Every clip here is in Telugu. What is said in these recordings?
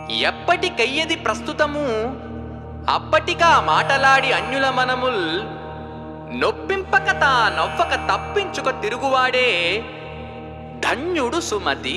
ఎప్పటికయ్యది ప్రస్తుతము అప్పటికా మాటలాడి అన్యుల మనముల్ నొప్పింపక తా నవ్వక తప్పించుక తిరుగువాడే ధన్యుడు సుమతి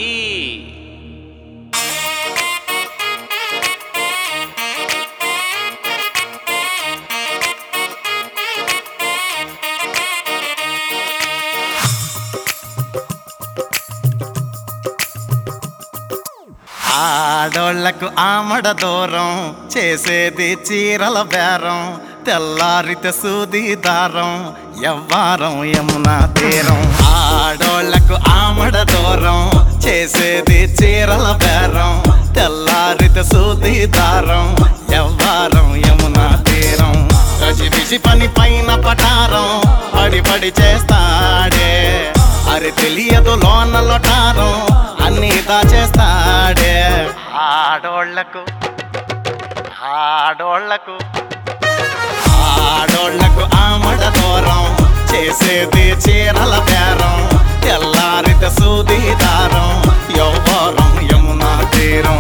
ఆడోళ్లకు ఆమడ దూరం చేసేది చీరల బేరం తెల్లారితే సూది దారం ఎవ్వారం యమునా తీరం ఆడోళ్లకు ఆమడ దూరం చేసేది చీరల బేరం తెల్లారితే సూది దారం ఎవ్వారం యమునా తీరం గజిబిజి పని పైన పటారం పడి పడి చేస్తాడే అరే తెలియదు లోన లొటారం అన్ని దాచేస్తాడే ఆడోళ్లకు ఆడోళ్లకు ఆడోళ్లకు ఆమడ దూరం చేసేది చీరల బేరం తెల్లారిత సూది దారం యవ్వరం యమునా తీరం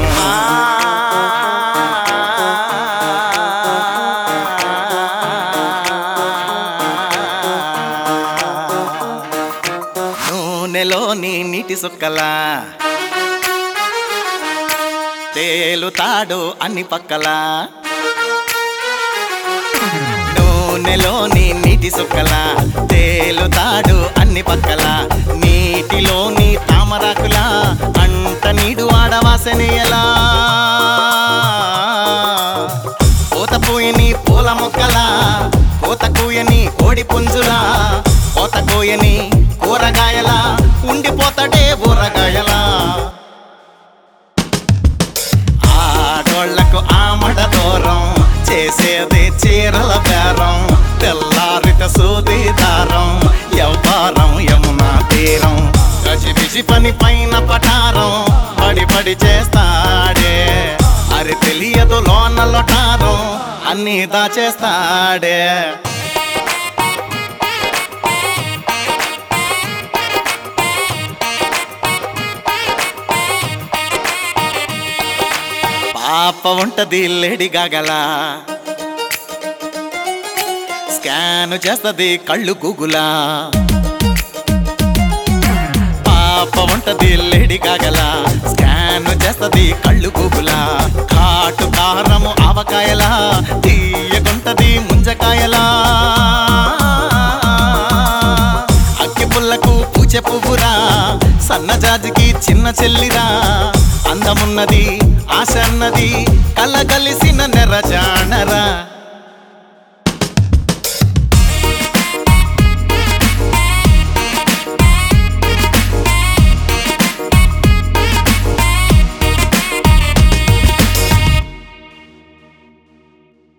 నూనెలోని నీటి సుక్కలా తేలుతాడు అన్ని పక్కలా నూనెలోని నీటి సుక్కల తేలుతాడు అన్ని పక్కల నీటిలోని తామరాకుల అంట నీడు ఆడవాసనేయలా పూత పూయని పూల మొక్కల పూత కూయని కోడి పుంజులా పూత కోయని కూరగాయల ఉండిపోతాడే ఊరగాయలా ఆడోళ్లకు ఆమడ దూరం చేసేది చీరల బేరం తెల్లారిత సూది దారం ఎవ్వారం యమునా తీరం గజిబిజి పని పైన పటారం పడి పడి చేస్తాడే అరి తెలియదు లోన లొటారం అన్ని దాచేస్తాడే పాప ఉంటది లేడి గగల స్కాన్ చేస్తది కళ్ళు గుగులా పాప ఉంటది లేడి గగల స్కాన్ చేస్తది కళ్ళు గుగులా కాటు కారము ఆవకాయలా తీయగుంటది ముంజకాయలా అక్కి పుల్లకు పూచె పువ్వురా సన్నజాజికి చిన్న చెల్లిరా అందమున్నది ఆశ అన్నది కల కలిసిన నెరజానరా